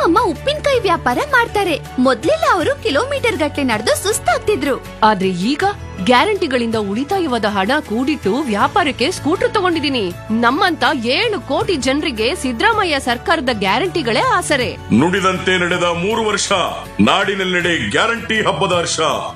ನಮ್ಮಮ್ಮ ಉಪ್ಪಿನಕಾಯಿ ವ್ಯಾಪಾರ ಮಾಡ್ತಾರೆ ಮೊದ್ಲೆಲ್ಲ ಅವರು ಕಿಲೋಮೀಟರ್ ಗಟ್ಲೆ ನಡೆದು ಸುಸ್ತಾಗ್ತಿದ್ರು ಆದ್ರೆ ಈಗ ಗ್ಯಾರಂಟಿಗಳಿಂದ ಉಳಿತಾಯವಾದ ಹಣ ಕೂಡಿಟ್ಟು ವ್ಯಾಪಾರಕ್ಕೆ ಸ್ಕೂಟರ್ ತಗೊಂಡಿದೀನಿ ನಮ್ಮಂತ ಏಳು ಕೋಟಿ ಜನರಿಗೆ ಸಿದ್ದರಾಮಯ್ಯ ಸರ್ಕಾರದ ಗ್ಯಾರಂಟಿಗಳೇ ಆಸರೆ ನುಡಿದಂತೆ ನಡೆದ ಮೂರು ವರ್ಷ ನಾಡಿನೆಲ್ಲೆಡೆ ಗ್ಯಾರಂಟಿ ಹಬ್ಬದ ಹರ್ಷ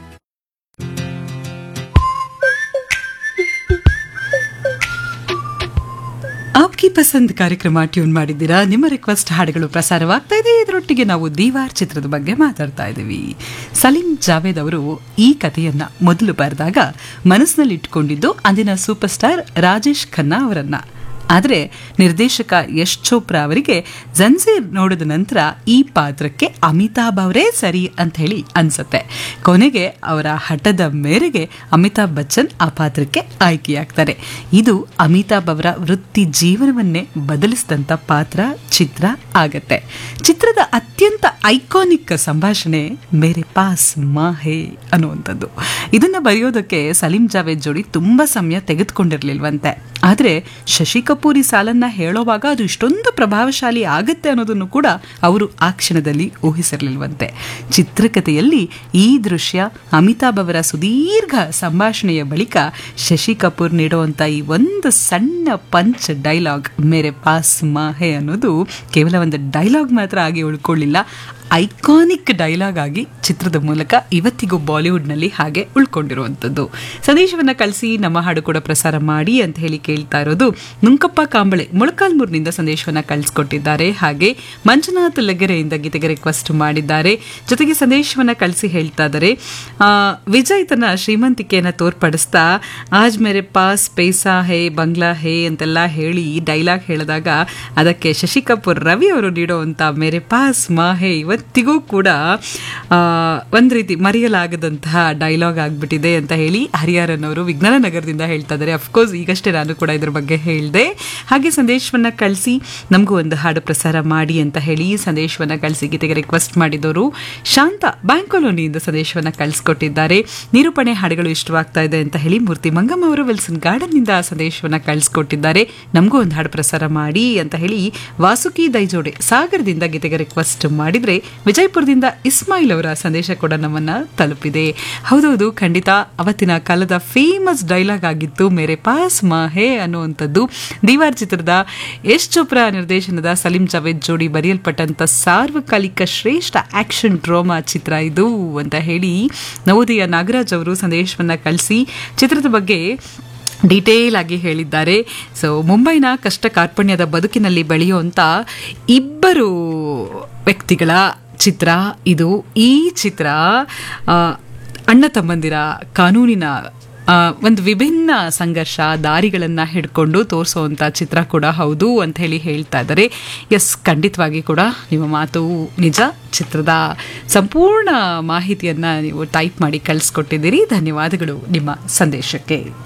ಆಪ್ಕಿ ಪಸಂದ್ ಕಾರ್ಯಕ್ರಮ ಟ್ಯೂನ್ ಮಾಡಿದ್ದೀರಾ ನಿಮ್ಮ ರಿಕ್ವೆಸ್ಟ್ ಹಾಡುಗಳು ಪ್ರಸಾರವಾಗ್ತಾ ಇದೆ ಇದರೊಟ್ಟಿಗೆ ನಾವು ದೀವಾರ್ ಚಿತ್ರದ ಬಗ್ಗೆ ಮಾತಾಡ್ತಾ ಇದ್ದೀವಿ ಸಲೀಂ ಜಾವೇದ್ ಅವರು ಈ ಕಥೆಯನ್ನ ಮೊದಲು ಬರೆದಾಗ ಮನಸ್ಸಿನಲ್ಲಿ ಇಟ್ಕೊಂಡಿದ್ದು ಅಂದಿನ ಸೂಪರ್ ಸ್ಟಾರ್ ರಾಜೇಶ್ ಖನ್ನಾ ಅವರನ್ನ ಆದರೆ ನಿರ್ದೇಶಕ ಯಶ್ ಚೋಪ್ರಾ ಅವರಿಗೆ ಜನ್ಸೀರ್ ನೋಡಿದ ನಂತರ ಈ ಪಾತ್ರಕ್ಕೆ ಅಮಿತಾಬ್ ಅವರೇ ಸರಿ ಅಂತ ಹೇಳಿ ಅನ್ಸುತ್ತೆ ಕೊನೆಗೆ ಅವರ ಹಠದ ಮೇರೆಗೆ ಅಮಿತಾಬ್ ಬಚ್ಚನ್ ಆ ಪಾತ್ರಕ್ಕೆ ಆಯ್ಕೆಯಾಗ್ತಾರೆ ಇದು ಅಮಿತಾಬ್ ಅವರ ವೃತ್ತಿ ಜೀವನವನ್ನೇ ಬದಲಿಸಿದಂಥ ಪಾತ್ರ ಚಿತ್ರ ಆಗತ್ತೆ ಚಿತ್ರದ ಅತ್ಯಂತ ಐಕಾನಿಕ್ ಸಂಭಾಷಣೆ ಮೇರೆ ಪಾಸ್ ಮಾ ಹೇ ಅನ್ನುವಂಥದ್ದು ಇದನ್ನ ಬರೆಯೋದಕ್ಕೆ ಸಲೀಂ ಜಾವೇದ್ ಜೋಡಿ ತುಂಬಾ ಸಮಯ ತೆಗೆದುಕೊಂಡಿರ್ಲಿಲ್ವಂತೆ ಆದರೆ ಶಶಿ ಕಪೂರ್ ಈ ಸಾಲನ್ನ ಹೇಳೋವಾಗ ಅದು ಇಷ್ಟೊಂದು ಪ್ರಭಾವಶಾಲಿ ಆಗತ್ತೆ ಅನ್ನೋದನ್ನು ಕೂಡ ಅವರು ಆ ಕ್ಷಣದಲ್ಲಿ ಊಹಿಸಿರ್ಲಿಲ್ವಂತೆ ಚಿತ್ರಕಥೆಯಲ್ಲಿ ಈ ದೃಶ್ಯ ಅಮಿತಾಬ್ ಅವರ ಸುದೀರ್ಘ ಸಂಭಾಷಣೆಯ ಬಳಿಕ ಶಶಿ ಕಪೂರ್ ನೀಡುವಂತ ಈ ಒಂದು ಸಣ್ಣ ಪಂಚ್ ಡೈಲಾಗ್ ಮೇರೆ ಪಾಸ್ ಮಾಹೆ ಅನ್ನೋದು ಕೇವಲ ಒಂದು ಡೈಲಾಗ್ ಮಾತ್ರ ಆಗಿ ಉಳ್ಕೊಳ್ಳಿಲ್ಲ ಐಕಾನಿಕ್ ಡೈಲಾಗ್ ಆಗಿ ಚಿತ್ರದ ಮೂಲಕ ಇವತ್ತಿಗೂ ಬಾಲಿವುಡ್ನಲ್ಲಿ ಹಾಗೆ ಉಳ್ಕೊಂಡಿರುವಂಥದ್ದು ಸಂದೇಶವನ್ನ ಕಳಿಸಿ ನಮ್ಮ ಹಾಡು ಕೂಡ ಪ್ರಸಾರ ಮಾಡಿ ಅಂತ ಹೇಳಿ ಕೇಳ್ತಾ ಇರೋದು ನುಂಕಪ್ಪ ಕಾಂಬಳೆ ಮೊಳಕಾಲ್ಮೂರಿನಿಂದ ಸಂದೇಶವನ್ನ ಕಳಿಸ್ಕೊಟ್ಟಿದ್ದಾರೆ ಹಾಗೆ ಮಂಜುನಾಥ್ ಲಗೆರೆಯಿಂದ ಗೀತೆಗೆ ರಿಕ್ವೆಸ್ಟ್ ಮಾಡಿದ್ದಾರೆ ಜೊತೆಗೆ ಸಂದೇಶವನ್ನ ಕಳಿಸಿ ಹೇಳ್ತಾ ಇದ್ದಾರೆ ಆ, ವಿಜಯ್ ತನ್ನ ಶ್ರೀಮಂತಿಕೆಯನ್ನ ತೋರ್ಪಡಿಸ್ತಾ ಆಜ್ ಮೇರೆ ಪಾಸ್ ಪೈಸಾ ಹೇ ಬಂಗ್ಲಾ ಹೇ ಅಂತೆಲ್ಲ ಹೇಳಿ ಡೈಲಾಗ್ ಹೇಳಿದಾಗ ಅದಕ್ಕೆ ಶಶಿ ಕಪೂರ್ ರವಿ ಅವರು ನೀಡುವಂತ ಮೇರೆ ಪಾಸ್ ಮಾ ಹೇ ಇವತ್ತಿಗೂ ಕೂಡ ಆ, ಒಂದ್ ರೀತಿ ಮರೆಯಲಾಗದಂತಹ ಡೈಲಾಗ್ ಆಗ್ಬಿಟ್ಟಿದೆ ಅಂತ ಹೇಳಿ ಹರಿಹರನ್ ಅವರು ವಿಜ್ಞಾನ ನಗರದಿಂದ ಹೇಳ್ತಾ ಇದ್ದಾರೆ ಅಫ್ಕೋರ್ಸ್ ಈಗಷ್ಟೇ ನಾನು ಕೂಡ ಇದ್ರ ಬಗ್ಗೆ ಹೇಳಿದೆ ಹಾಗೆ ಸಂದೇಶವನ್ನ ಕಳಿಸಿ ನಮಗೂ ಒಂದು ಹಾಡು ಪ್ರಸಾರ ಮಾಡಿ ಅಂತ ಹೇಳಿ ಸಂದೇಶವನ್ನ ಕಳಿಸಿ ಗೀತೆಗೆ ರಿಕ್ವೆಸ್ಟ್ ಮಾಡಿದವರು ಶಾಂತ ಬ್ಯಾಂಕೋಲೋನಿಯಿಂದ ಸಂದೇಶವನ್ನ ಕಳಿಸ್ಕೊಟ್ಟಿದ್ದಾರೆ ನಿರೂಪಣೆ ಹಾಡುಗಳು ಇಷ್ಟವಾಗ್ತಾ ಇದೆ ಅಂತ ಹೇಳಿ ಮೂರ್ತಿ ಮಂಗಮ್ಮ ಅವರು ವಿಲ್ಸನ್ ಗಾರ್ಡನ್ ನಿಂದ ಸಂದೇಶವನ್ನ ಕಳಿಸ್ಕೊಟ್ಟಿದ್ದಾರೆ ನಮಗೂ ಒಂದು ಹಾಡು ಪ್ರಸಾರ ಮಾಡಿ ಅಂತ ಹೇಳಿ ವಾಸುಕಿ ದೈಜೋಡೆ ಸಾಗರದಿಂದ ಗೀತೆಗೆ ರಿಕ್ವೆಸ್ಟ್ ಮಾಡಿದ್ರೆ ವಿಜಯಪುರದಿಂದ ಇಸ್ಮಾಯಿಲ್ ಅವರ ಸಂದೇಶ ಕೂಡ ನಮ್ಮನ್ನ ತಲುಪಿದೆ ಹೌದೌದು ಖಂಡಿತ ಅವತ್ತಿನ ಕಾಲದ ಫೇಮಸ್ ಡೈಲಾಗ್ ಆಗಿತ್ತು ಮೇರೆ ಪಾಸ್ ಮಾಹೆ ಅನ್ನುವಂಥದ್ದು ದೀವಾರ್ ಚಿತ್ರದ ಯಶ್ ಚೋಪ್ರಾ ನಿರ್ದೇಶನದ ಸಲೀಂ ಜಾವೇದ್ ಜೋಡಿ ಬರೆಯಲ್ಪಟ್ಟಂತ ಸಾರ್ವಕಾಲಿಕ ಶ್ರೇಷ್ಠ ಆಕ್ಷನ್ ಡ್ರಾಮಾ ಚಿತ್ರ ಇದು ಅಂತ ಹೇಳಿ ನವೋದಯ ನಾಗರಾಜ್ ಅವರು ಸಂದೇಶವನ್ನ ಕಳಿಸಿ ಚಿತ್ರದ ಬಗ್ಗೆ ಡೀಟೇಲ್ ಆಗಿ ಹೇಳಿದ್ದಾರೆ ಸೊ ಮುಂಬೈನ ಕಷ್ಟ ಕಾರ್ಪಣ್ಯದ ಬದುಕಿನಲ್ಲಿ ಬೆಳೆಯುವಂಥ ಇಬ್ಬರು ವ್ಯಕ್ತಿಗಳ ಚಿತ್ರ ಇದು ಈ ಚಿತ್ರ ಆ, ಅಣ್ಣ ತಮ್ಮಂದಿರ ಕಾನೂನಿನ ಆ, ಒಂದು ವಿಭಿನ್ನ ಸಂಘರ್ಷ ದಾರಿಗಳನ್ನ ಹಿಡ್ಕೊಂಡು ತೋರಿಸುವಂತ ಚಿತ್ರ ಕೂಡ ಹೌದು ಅಂತ ಹೇಳಿ ಹೇಳ್ತಾ ಇದ್ದಾರೆ ಎಸ್ ಖಂಡಿತವಾಗಿ ಕೂಡ ನಿಮ್ಮ ಮಾತು ನಿಜ ಚಿತ್ರದ ಸಂಪೂರ್ಣ ಮಾಹಿತಿಯನ್ನ ನೀವು ಟೈಪ್ ಮಾಡಿ ಕಳಿಸ್ಕೊಟ್ಟಿದ್ದೀರಿ ಧನ್ಯವಾದಗಳು ನಿಮ್ಮ ಸಂದೇಶಕ್ಕೆ